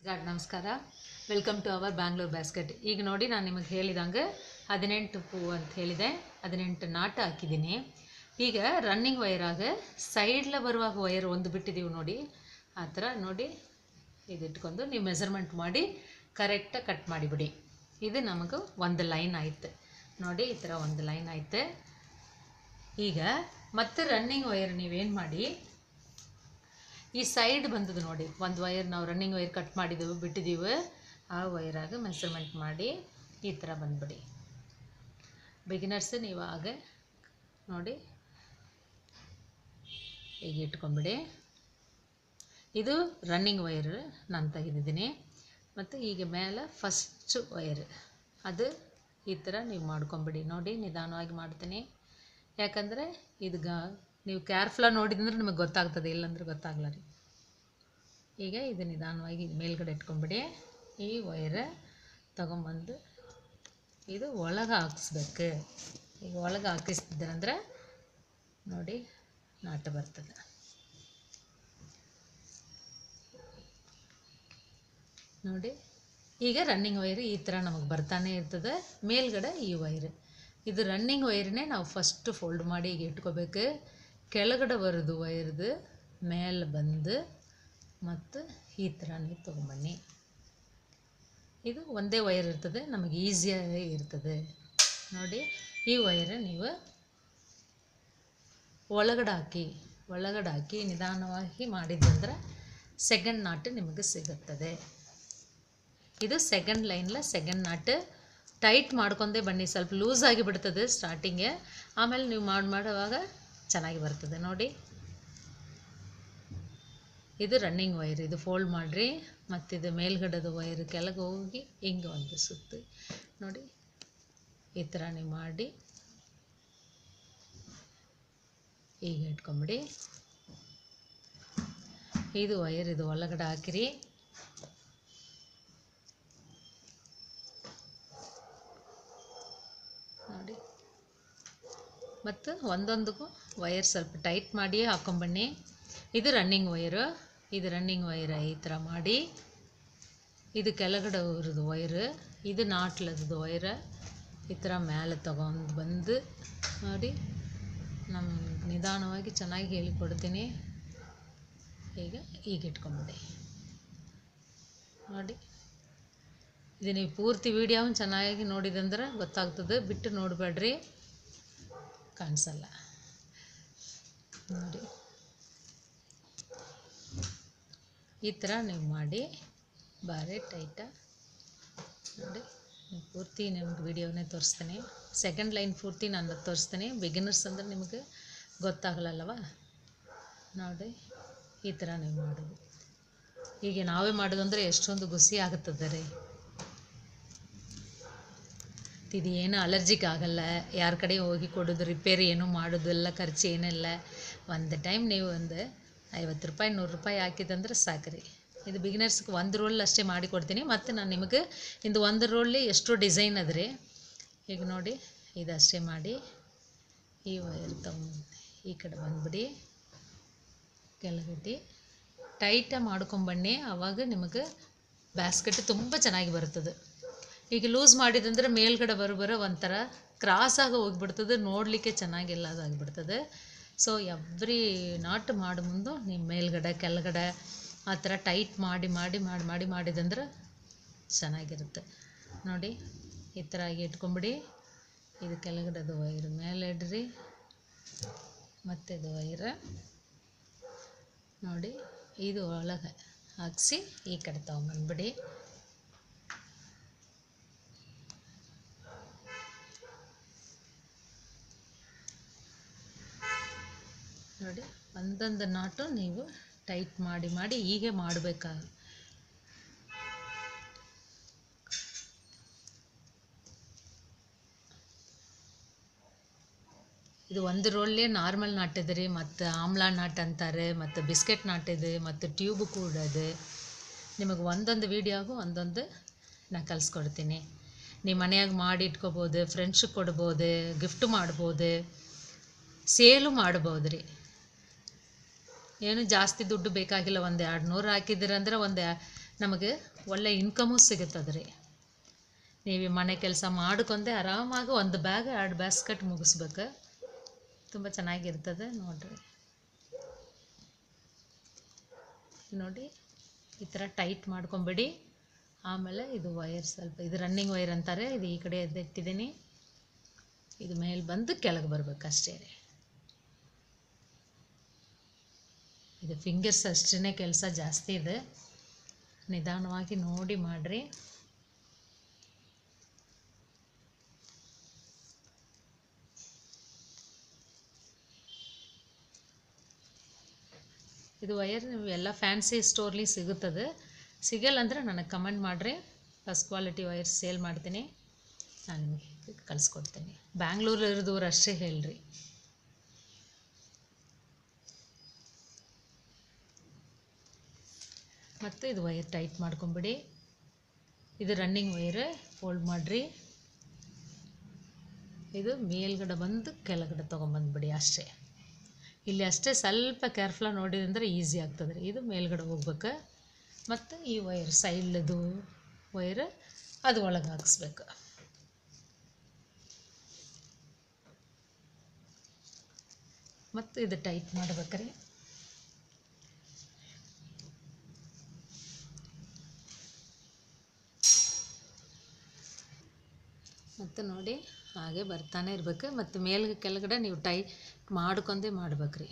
god ನಮಸ್ಕಾರ welcome to our Bangalore basket ಈಗ ನೋಡಿ ನಾನು ನಿಮಗೆ ಹೇಳಿದಂಗೆ ಹದಿನೆಂಟು ಪೂ ಅಂತ ಹೇಳಿದೆ ಹದಿನೆಂಟು ನಾಟ ಹಾಕಿದ್ದೀನಿ ಈಗ ರನ್ನಿಂಗ್ ವೈರಾಗ ಸೈಡ್ಲ ಬರುವಾಗ ವೈರ್ ಒಂದು ಬಿಟ್ಟಿದ್ದೀವಿ ನೋಡಿ ಆ ಥರ ನೋಡಿ ಇದಿಟ್ಕೊಂಡು ನೀವು ಮೆಸರ್ಮೆಂಟ್ ಮಾಡಿ ಕರೆಕ್ಟಾಗಿ ಕಟ್ ಮಾಡಿಬಿಡಿ ಇದು ನಮಗೆ ಒಂದು ಲೈನ್ ಆಯ್ತು ನೋಡಿ ಈ ಥರ ಒಂದು ಲೈನ್ ಆಯ್ತು ಈಗ ಮತ್ತೆ ರನ್ನಿಂಗ್ ವೈರ್ ನೀವೇನು ಮಾಡಿ ಈ ಸೈಡ್ ಬಂದದ್ದು ನೋಡಿ ಒಂದು ವೈರ್ ನಾವು ರನ್ನಿಂಗ್ ವೈರ್ ಕಟ್ ಮಾಡಿದ್ದೆವು ಬಿಟ್ಟಿದ್ದೀವಿ ಆ ವೈರಾಗ ಮೆಸರ್ಮೆಂಟ್ ಮಾಡಿ ಈ ಥರ ಬಂದ್ಬಿಡಿ ಬಿಗಿನರ್ಸ್ ನೀವು ಆಗ ನೋಡಿ ಈಗ ಇಟ್ಕೊಂಬಿಡಿ ಇದು ರನ್ನಿಂಗ್ ವೈರ್ ನಾನು ತೆಗೆದಿದ್ದೀನಿ ಮತ್ತು ಈಗ ಮೇಲೆ ಫಸ್ಟು ವೈರ್ ಅದು ಈ ಥರ ನೀವು ಮಾಡ್ಕೊಂಬಿಡಿ ನೋಡಿ ನಿಧಾನವಾಗಿ ಮಾಡ್ತೀನಿ ಯಾಕಂದರೆ ಇದು ಗ ನೀವು ಕೇರ್ಫುಲ್ಲಾಗಿ ನೋಡಿದಂದ್ರೆ ನಿಮಗೆ ಗೊತ್ತಾಗ್ತದೆ ಇಲ್ಲಂದ್ರೆ ಗೊತ್ತಾಗಲ್ಲ ರೀ ಈಗ ಇದು ನಿಧಾನವಾಗಿ ಇದು ಮೇಲ್ಗಡೆ ಇಟ್ಕೊಂಬಿಡಿ ಈ ವೈರ್ ತಗೊಂಬಂದು ಇದು ಒಳಗೆ ಹಾಕಿಸ್ಬೇಕು ಈಗ ಒಳಗೆ ಹಾಕಿಸ್ತಿದ್ದೀರಂದ್ರೆ ನೋಡಿ ನಾಟ ಬರ್ತದೆ ನೋಡಿ ಈಗ ರನ್ನಿಂಗ್ ವೈರ್ ಈ ಥರ ನಮಗೆ ಬರ್ತಾನೆ ಇರ್ತದೆ ಮೇಲ್ಗಡೆ ಈ ವೈರ್ ಇದು ರನ್ನಿಂಗ್ ವೈರ್ನೇ ನಾವು ಫಸ್ಟ್ ಫೋಲ್ಡ್ ಮಾಡಿ ಈಗ ಇಟ್ಕೋಬೇಕು ಕೆಳಗಡೆ ಬರೋದು ವೈರ್ದು ಮೇಲೆ ಬಂದು ಮತ್ತು ಈ ಥರ ನೀವು ತೊಗೊಂಬನ್ನಿ ಇದು ಒಂದೇ ವೈರ್ ಇರ್ತದೆ ನಮಗೆ ಈಸಿಯಾಗಿ ಇರ್ತದೆ ನೋಡಿ ಈ ವೈರ್ ನೀವು ಒಳಗಡೆ ಹಾಕಿ ಒಳಗಡೆ ಹಾಕಿ ನಿಧಾನವಾಗಿ ಮಾಡಿದ್ದಂದ್ರೆ ಸೆಕೆಂಡ್ ನಾಟು ನಿಮಗೆ ಸಿಗುತ್ತದೆ ಇದು ಸೆಕೆಂಡ್ ಲೈನ್ಲ ಸೆಕೆಂಡ್ ನಾಟ್ ಟೈಟ್ ಮಾಡ್ಕೊಂಡೇ ಬನ್ನಿ ಸ್ವಲ್ಪ ಲೂಸ್ ಆಗಿ ಬಿಡ್ತದೆ ಸ್ಟಾರ್ಟಿಂಗೆ ಆಮೇಲೆ ನೀವು ಮಾಡಿ ಮಾಡುವಾಗ ಚೆನ್ನಾಗಿ ಬರ್ತದೆ ನೋಡಿ ಇದು ರನ್ನಿಂಗ್ ವೈರ್ ಇದು ಫೋಲ್ಡ್ ಮಾಡಿರಿ ಮತ್ತಿದು ಮೇಲ್ಗಡೆದು ವೈರ್ ಕೆಳಗೆ ಹೋಗಿ ಹಿಂಗೆ ಒಂದು ಸುತ್ತು ನೋಡಿ ಈ ಥರ ನೀವು ಮಾಡಿ ಈಗ ಇಟ್ಕೊಂಬಿಡಿ ಇದು ವೈರ್ ಇದು ಒಳಗಡೆ ಹಾಕಿರಿ ನೋಡಿ ಮತ್ತು ಒಂದೊಂದಕ್ಕೂ ವೈರ್ ಸ್ವಲ್ಪ ಟೈಟ್ ಮಾಡಿ ಹಾಕೊಂಬನ್ನಿ ಇದು ರನ್ನಿಂಗ್ ವೈರು ಇದು ರನ್ನಿಂಗ್ ವೈರ್ ಈ ಥರ ಮಾಡಿ ಇದು ಕೆಳಗಡೆ ಇರೋದು ವೈರ್ ಇದು ನಾಟ್ಲದ್ದು ವೈರ್ ಈ ಥರ ಮೇಲೆ ತಗೊಂಡು ಬಂದು ನೋಡಿ ನಮ್ಮ ನಿಧಾನವಾಗಿ ಚೆನ್ನಾಗಿ ಹೇಳಿಕೊಡ್ತೀನಿ ಈಗ ಈಗ ಇಟ್ಕೊಂಬಿಡಿ ನೋಡಿ ಇದು ನೀವು ಪೂರ್ತಿ ವೀಡಿಯೋವನ್ನು ಚೆನ್ನಾಗಿ ನೋಡಿದಂದ್ರೆ ಗೊತ್ತಾಗ್ತದೆ ಬಿಟ್ಟು ನೋಡಬೇಡ್ರಿ ಕಾಣಿಸಲ್ಲ ನೋಡಿ ಈ ಥರ ನೀವು ಮಾಡಿ ಭಾರಿ ಟೈಟ ನೋಡಿ ನೀವು ಪೂರ್ತಿ ನಿಮ್ಗೆ ವೀಡಿಯೋನೇ ತೋರಿಸ್ತೀನಿ ಸೆಕೆಂಡ್ ಲೈನ್ ಪೂರ್ತಿ ನಾನು ತೋರಿಸ್ತೀನಿ ಬಿಗಿನರ್ಸ್ ಅಂದ್ರೆ ನಿಮಗೆ ಗೊತ್ತಾಗಲ್ಲವ ನೋಡಿ ಈ ಥರ ನೀವು ಮಾಡೋದು ಈಗ ನಾವೇ ಮಾಡೋದು ಅಂದರೆ ಎಷ್ಟೊಂದು ಗುಸಿ ಆಗುತ್ತದೆ ರೀ ಇದು ಏನು ಅಲರ್ಜಿಕ್ ಆಗಲ್ಲ ಯಾರ ಕಡೆ ಹೋಗಿ ಕೊಡೋದು ರಿಪೇರಿ ಏನು ಮಾಡೋದು ಎಲ್ಲ ಖರ್ಚು ಏನಿಲ್ಲ ಒಂದು ಟೈಮ್ ನೀವು ಒಂದು ಐವತ್ತು ರೂಪಾಯಿ ನೂರು ರೂಪಾಯಿ ಹಾಕಿದಂದ್ರೆ ಸಾಕು ರೀ ಇದು ಬಿಗಿನರ್ಸ್ಗೆ ಒಂದು ರೋಲ್ ಅಷ್ಟೇ ಮಾಡಿ ಕೊಡ್ತೀನಿ ಮತ್ತು ನಾನು ನಿಮಗೆ ಇಂದು ಒಂದು ರೋಲ್ಲಿ ಎಷ್ಟು ಡಿಸೈನ್ ಅದ ರೀ ಈಗ ನೋಡಿ ಇದಷ್ಟೇ ಮಾಡಿ ಈ ವೈರ್ ತಗೊಂಡು ಈ ಕಡೆ ಬಂದ್ಬಿಡಿ ಕೆಳಗಟ್ಟಿ ಟೈಟಾಗಿ ಮಾಡ್ಕೊಂಬನ್ನಿ ಆವಾಗ ನಿಮಗೆ ಬ್ಯಾಸ್ಕೆಟ್ ತುಂಬ ಚೆನ್ನಾಗಿ ಬರ್ತದೆ ಈಗ ಲೂಸ್ ಮಾಡಿದಂದ್ರೆ ಮೇಲ್ಗಡೆ ಬರೋ ಒಂಥರ ಕ್ರಾಸಾಗಿ ಹೋಗಿಬಿಡ್ತದೆ ನೋಡಲಿಕ್ಕೆ ಚೆನ್ನಾಗಿಲ್ಲದಾಗಿಬಿಡ್ತದೆ ಸೊ ಎವ್ರಿ ನಾಟ್ ಮಾಡೋ ಮುಂದೆ ನೀವು ಮೇಲ್ಗಡೆ ಕೆಳಗಡೆ ಆ ಥರ ಟೈಟ್ ಮಾಡಿ ಮಾಡಿ ಮಾಡಿ ಮಾಡಿ ಮಾಡಿದಂದ್ರೆ ಚೆನ್ನಾಗಿರುತ್ತೆ ನೋಡಿ ಈ ಥರ ಆಗಿ ಇಟ್ಕೊಂಬಿಡಿ ಇದು ಕೆಳಗಡೆದು ವೈರ್ ಮೇಲೆ ಇಡ್ರಿ ಮತ್ತು ಇದು ವೈರ ನೋಡಿ ಇದು ಒಳಗೆ ಹಾಕ್ಸಿ ಈ ಕಡೆ ತೊಗೊಂಬಂದ್ಬಿಡಿ ನೋಡಿ ಒಂದೊಂದು ನಾಟು ನೀವು ಟೈಟ್ ಮಾಡಿ ಮಾಡಿ ಹೀಗೆ ಮಾಡಬೇಕಾ ಇದು ಒಂದು ರೋಲ್ಲೇ ನಾರ್ಮಲ್ ನಾಟಿದೆ ರೀ ಮತ್ತು ಆಮ್ಲಾ ನಾಟ್ ಅಂತಾರೆ ಮತ್ತು ಬಿಸ್ಕೆಟ್ ನಾಟಿದೆ ಮತ್ತು ಟ್ಯೂಬ್ ಕೂಡ ಇದೆ ನಿಮಗೆ ಒಂದೊಂದು ವೀಡಿಯೋಗೂ ಒಂದೊಂದು ನಾನು ಕಲಿಸ್ಕೊಡ್ತೀನಿ ನೀವು ಮನೆಯಾಗ ಮಾಡಿ ಇಟ್ಕೋಬೋದು ಫ್ರೆಂಡ್ಸಿಗೆ ಕೊಡ್ಬೋದು ಗಿಫ್ಟ್ ಮಾಡ್ಬೋದು ಸೇಲು ಮಾಡ್ಬೋದು ರೀ ಏನು ಜಾಸ್ತಿ ದುಡ್ಡು ಬೇಕಾಗಿಲ್ಲ ಒಂದು ಎರಡು ನೂರು ಹಾಕಿದ್ದೀರಂದ್ರೆ ಒಂದು ನಮಗೆ ಒಳ್ಳೆ ಇನ್ಕಮು ಸಿಗುತ್ತದೆ ರೀ ನೀವು ಈ ಮನೆ ಕೆಲಸ ಮಾಡ್ಕೊಂಡೆ ಆರಾಮಾಗಿ ಒಂದು ಬ್ಯಾಗ್ ಎರಡು ಬ್ಯಾಸ್ಕೆಟ್ ಮುಗಿಸ್ಬೇಕು ತುಂಬ ಚೆನ್ನಾಗಿರ್ತದೆ ನೋಡಿರಿ ನೋಡಿ ಈ ಥರ ಟೈಟ್ ಮಾಡ್ಕೊಂಬಿಡಿ ಆಮೇಲೆ ಇದು ವೈರ್ ಸ್ವಲ್ಪ ಇದು ರನ್ನಿಂಗ್ ವೈರ್ ಅಂತಾರೆ ಇದು ಈ ಕಡೆ ಎತ್ತಿದ್ದೀನಿ ಇದು ಮೇಲೆ ಬಂದು ಕೆಳಗೆ ಬರ್ಬೇಕು ಅಷ್ಟೇ ರೀ ಇದು ಫಿಂಗರ್ಸ್ ಅಷ್ಟೇ ಕೆಲಸ ಜಾಸ್ತಿ ಇದೆ ನಿಧಾನವಾಗಿ ನೋಡಿ ಮಾಡಿರಿ ಇದು ವಯರ್ ನೀವು ಎಲ್ಲ ಫ್ಯಾನ್ಸಿ ಸ್ಟೋರ್ಲಿ ಸಿಗುತ್ತದೆ ಸಿಗಲ್ಲ ಅಂದರೆ ನನಗೆ ಕಮೆಂಟ್ ಮಾಡಿರಿ ಫಸ್ಟ್ ಕ್ವಾಲಿಟಿ ವೈರ್ ಸೇಲ್ ಮಾಡ್ತೀನಿ ನಾನು ನಿಮಗೆ ಕಳಿಸ್ಕೊಡ್ತೀನಿ ಬ್ಯಾಂಗ್ಳೂರು ಇರೋದವ್ರು ಅಷ್ಟೇ ಹೇಳ್ರಿ ಮತ್ತು ಇದು ವೈರ್ ಟೈಟ್ ಮಾಡ್ಕೊಂಬಿಡಿ ಇದು ರನ್ನಿಂಗ್ ವೈರ್ ಫೋಲ್ಡ್ ಮಾಡಿರಿ ಇದು ಮೇಲ್ಗಡೆ ಬಂದು ಕೆಳಗಡೆ ತೊಗೊಂಬಂದ್ಬಿಡಿ ಅಷ್ಟೇ ಇಲ್ಲಿ ಅಷ್ಟೇ ಸ್ವಲ್ಪ ಕೇರ್ಫುಲ್ಲಾಗಿ ನೋಡಿದ್ರೆ ಅಂದರೆ ಈಸಿ ಆಗ್ತದೆ ರೀ ಇದು ಮೇಲ್ಗಡೆ ಹೋಗ್ಬೇಕು ಮತ್ತು ಈ ವೈರ್ ಸೈಡ್ದು ವೈರ್ ಅದು ಒಳಗೆ ಹಾಕಿಸ್ಬೇಕು ಮತ್ತು ಇದು ಟೈಟ್ ಮಾಡ್ಬೇಕ್ರಿ ಮತ್ತು ನೋಡಿ ಹಾಗೆ ಬರ್ತಾನೆ ಇರ್ಬೇಕು ಮತ್ತು ಮೇಲ್ಗೆ ಕೆಳಗಡೆ ನೀವು ಟೈ ಮಾಡ್ಕೊಂಡೇ ಮಾಡ್ಬೇಕ್ರಿ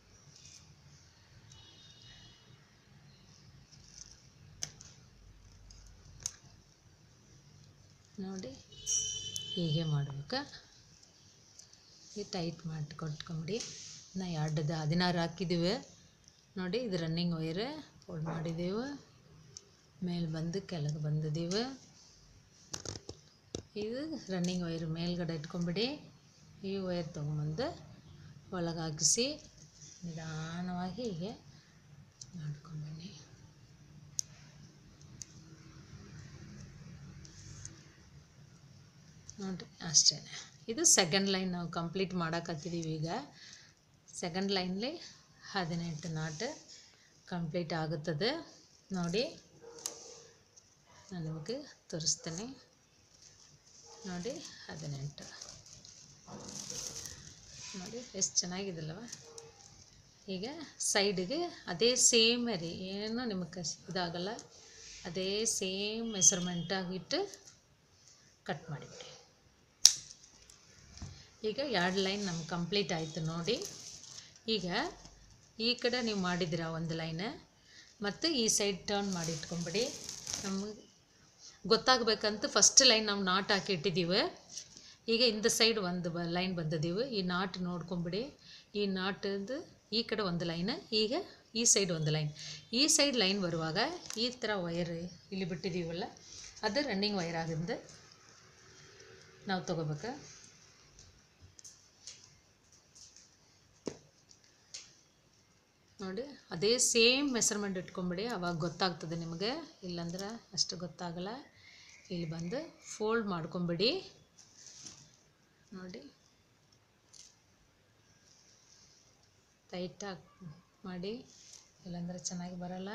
ನೋಡಿ ಹೀಗೆ ಮಾಡ್ಬೇಕು ಈ ಟೈಟ್ ಮಾಡಿ ಕೊಟ್ಕೊಂಬಿಡಿ ನಾ ಎರಡು ಹದಿನಾರು ಹಾಕಿದ್ದೀವಿ ನೋಡಿ ಇದು ರನ್ನಿಂಗ್ ವೈರ್ ಫೋಲ್ಡ್ ಮಾಡಿದ್ದೀವಿ ಮೇಲೆ ಬಂದು ಕೆಳಗೆ ಬಂದಿದ್ದೀವಿ ಇದು ರನ್ನಿಂಗ್ ವೈರ್ ಮೇಲ್ಗಡೆ ಇಟ್ಕೊಂಬಿಡಿ ಈ ವೈರ್ ತೊಗೊಂಬಂದು ಒಳಗೆ ಹಾಕಿಸಿ ನಿಧಾನವಾಗಿ ಹೀಗೆ ಮಾಡ್ಕೊಂಬನ್ನಿ ನೋಡಿರಿ ಅಷ್ಟೇ ಇದು ಸೆಕೆಂಡ್ ಲೈನ್ ನಾವು ಕಂಪ್ಲೀಟ್ ಮಾಡೋಕತ್ತಿದ್ದೀವಿ ಈಗ ಸೆಕೆಂಡ್ ಲೈನ್ಲಿ ಹದಿನೆಂಟು ನಾಟ್ ಕಂಪ್ಲೀಟ್ ಆಗುತ್ತದೆ ನೋಡಿ ನಾನು ನಿಮಗೆ ತೋರಿಸ್ತೇನೆ ನೋಡಿ ಹದಿನೆಂಟು ನೋಡಿ ಎಷ್ಟು ಚೆನ್ನಾಗಿದೆಯಲ್ಲವ ಈಗ ಸೈಡಿಗೆ ಅದೇ ಸೇಮ್ ರೀ ಏನು ನಿಮಗೆ ಕಸ್ ಇದಾಗಲ್ಲ ಅದೇ ಸೇಮ್ ಮೆಸರ್ಮೆಂಟಾಗಿಟ್ಟು ಕಟ್ ಮಾಡಿಬಿಡಿ ಈಗ ಎರಡು ಲೈನ್ ನಮ್ಗೆ ಕಂಪ್ಲೀಟ್ ಆಯಿತು ನೋಡಿ ಈಗ ಈ ಕಡೆ ನೀವು ಮಾಡಿದ್ದೀರ ಒಂದು ಲೈನ್ ಮತ್ತು ಈ ಸೈಡ್ ಟರ್ನ್ ಮಾಡಿ ಇಟ್ಕೊಂಬಿಡಿ ನಮಗೆ ಗೊತ್ತಾಗಬೇಕಂತ ಫಸ್ಟ್ ಲೈನ್ ನಾವು ನಾಟ್ ಹಾಕಿ ಇಟ್ಟಿದ್ದೀವಿ ಈಗ ಇಂದ ಸೈಡ್ ಒಂದು ಬ ಲೈನ್ ಬಂದಿದ್ದೀವಿ ಈ ನಾಟ್ ನೋಡ್ಕೊಂಬಿಡಿ ಈ ನಾಟದು ಈ ಕಡೆ ಒಂದು ಲೈನ್ ಈಗ ಈ ಸೈಡ್ ಒಂದು ಲೈನ್ ಈ ಸೈಡ್ ಲೈನ್ ಬರುವಾಗ ಈ ಥರ ವೈರ್ ಇಲ್ಲಿ ಬಿಟ್ಟಿದ್ದೀವಲ್ಲ ಅದು ರನ್ನಿಂಗ್ ವೈರ್ ಆಗಿಂದ ನಾವು ತೊಗೋಬೇಕು ನೋಡಿ ಅದೇ ಸೇಮ್ ಮೆಸರ್ಮೆಂಟ್ ಇಟ್ಕೊಂಬಿಡಿ ಅವಾಗ ಗೊತ್ತಾಗ್ತದೆ ನಿಮಗೆ ಇಲ್ಲಾಂದ್ರೆ ಅಷ್ಟು ಗೊತ್ತಾಗಲ್ಲ ಇಲ್ಲಿ ಬಂದು ಫೋಲ್ಡ್ ಮಾಡ್ಕೊಂಬಿಡಿ ನೋಡಿ ಟೈಟಾಗಿ ಮಾಡಿ ಇಲ್ಲಾಂದ್ರೆ ಚೆನ್ನಾಗಿ ಬರಲ್ಲ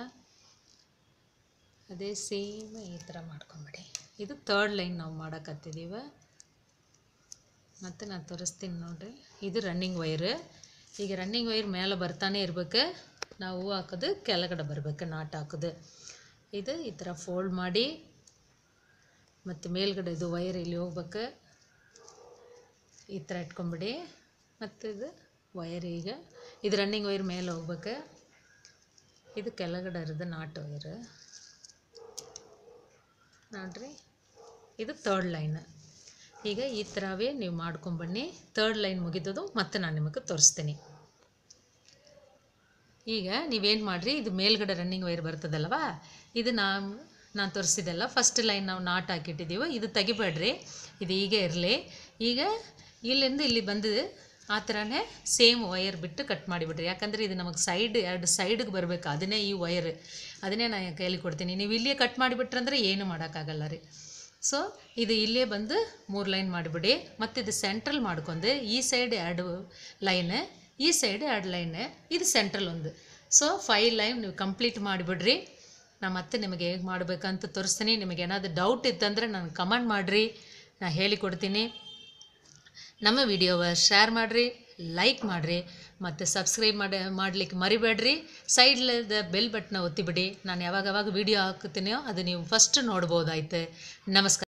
ಅದೇ ಸೇಮ್ ಈ ಥರ ಮಾಡ್ಕೊಂಬಿಡಿ ಇದು ತರ್ಡ್ ಲೈನ್ ನಾವು ಮಾಡೋಕತ್ತಿದ್ದೀವಿ ಮತ್ತು ನಾನು ತೋರಿಸ್ತೀನಿ ನೋಡಿರಿ ಇದು ರನ್ನಿಂಗ್ ವೈರ್ ಈಗ ರನ್ನಿಂಗ್ ವೈರ್ ಮೇಲೆ ಬರ್ತಾನೆ ಇರ್ಬೇಕು ನಾವು ಹೂ ಹಾಕೋದು ಕೆಳಗಡೆ ಬರ್ಬೇಕು ನಾಟ್ ಹಾಕೋದು ಇದು ಈ ಥರ ಫೋಲ್ಡ್ ಮಾಡಿ ಮತ್ತು ಮೇಲ್ಗಡೆ ಇದು ವೈರ್ ಇಲ್ಲಿ ಹೋಗ್ಬೇಕು ಈ ಥರ ಇಟ್ಕೊಂಬಿಡಿ ಮತ್ತು ಇದು ವೈರ್ ಈಗ ಇದು ರನ್ನಿಂಗ್ ವೈರ್ ಮೇಲೆ ಹೋಗ್ಬೇಕು ಇದು ಕೆಳಗಡೆ ಇರೋದು ನಾಟ್ ವೈರ್ ನೋಡ್ರಿ ಇದು ತರ್ಡ್ ಲೈನ್ ಈಗ ಈ ಥರವೇ ನೀವು ಮಾಡ್ಕೊಂಬನ್ನಿ ತರ್ಡ್ ಲೈನ್ ಮುಗಿದದು ಮತ್ತೆ ನಾನು ನಿಮಗೆ ತೋರಿಸ್ತೀನಿ ಈಗ ನೀವೇನು ಮಾಡಿರಿ ಇದು ಮೇಲ್ಗಡೆ ರನ್ನಿಂಗ್ ವೈರ್ ಬರ್ತದಲ್ವಾ ಇದು ನಾವು ನಾನು ತೋರಿಸಿದೆಲ್ಲ ಫಸ್ಟ್ ಲೈನ್ ನಾವು ನಾಟ್ ಹಾಕಿಟ್ಟಿದ್ದೀವಿ ಇದು ತೆಗಿಬೇಡ್ರಿ ಇದು ಹೀಗೆ ಇರಲಿ ಈಗ ಇಲ್ಲಿಂದ ಇಲ್ಲಿ ಬಂದು ಆ ಥರನೇ ಸೇಮ್ ವೈರ್ ಬಿಟ್ಟು ಕಟ್ ಮಾಡಿಬಿಡ್ರಿ ಯಾಕಂದರೆ ಇದು ನಮಗೆ ಸೈಡ್ ಎರಡು ಸೈಡಿಗೆ ಬರಬೇಕು ಅದನ್ನೇ ಈ ವೈರ್ ಅದನ್ನೇ ನಾನು ಕೈಲಿ ಕೊಡ್ತೀನಿ ನೀವು ಇಲ್ಲಿಯೇ ಕಟ್ ಮಾಡಿಬಿಟ್ರಂದ್ರೆ ಏನು ಮಾಡೋಕ್ಕಾಗಲ್ಲ ರೀ ಸೊ ಇದು ಇಲ್ಲೇ ಬಂದು ಮೂರು ಲೈನ್ ಮಾಡಿಬಿಡಿ ಮತ್ತು ಇದು ಸೆಂಟ್ರಲ್ ಮಾಡ್ಕೊಂಡು ಈ ಸೈಡ್ ಎರಡು ಲೈನ್ ಈ ಸೈಡ್ ಎರಡು ಲೈನ್ ಇದು ಸೆಂಟ್ರಲ್ ಒಂದು ಸೊ ಫೈವ್ ಲೈನ್ ನೀವು ಕಂಪ್ಲೀಟ್ ಮಾಡಿಬಿಡ್ರಿ ನಾನು ಮತ್ತೆ ನಿಮಗೆ ಹೇಗೆ ಮಾಡಬೇಕಂತ ತೋರಿಸ್ತೀನಿ ನಿಮಗೆ ಏನಾದರೂ ಡೌಟ್ ಇತ್ತಂದರೆ ನಾನು ಕಮೆಂಟ್ ಮಾಡಿರಿ ನಾನು ಹೇಳಿಕೊಡ್ತೀನಿ ನಮ್ಮ ವಿಡಿಯೋವ ಶೇರ್ ಮಾಡಿರಿ ಲೈಕ್ ಮಾಡಿರಿ ಮತ್ತು ಸಬ್ಸ್ಕ್ರೈಬ್ ಮಾಡಿ ಮಾಡಲಿಕ್ಕೆ ಮರಿಬೇಡ್ರಿ ಸೈಡ್ಲದ ಬೆಲ್ ಬಟ್ನ ಒತ್ತಿಬಿಡಿ ನಾನು ಯಾವಾಗ ಯಾವಾಗ ವಿಡಿಯೋ ಹಾಕುತ್ತೀನೋ ಅದು ನೀವು ಫಸ್ಟ್ ನೋಡ್ಬೋದಾಯ್ತು ನಮಸ್ಕಾರ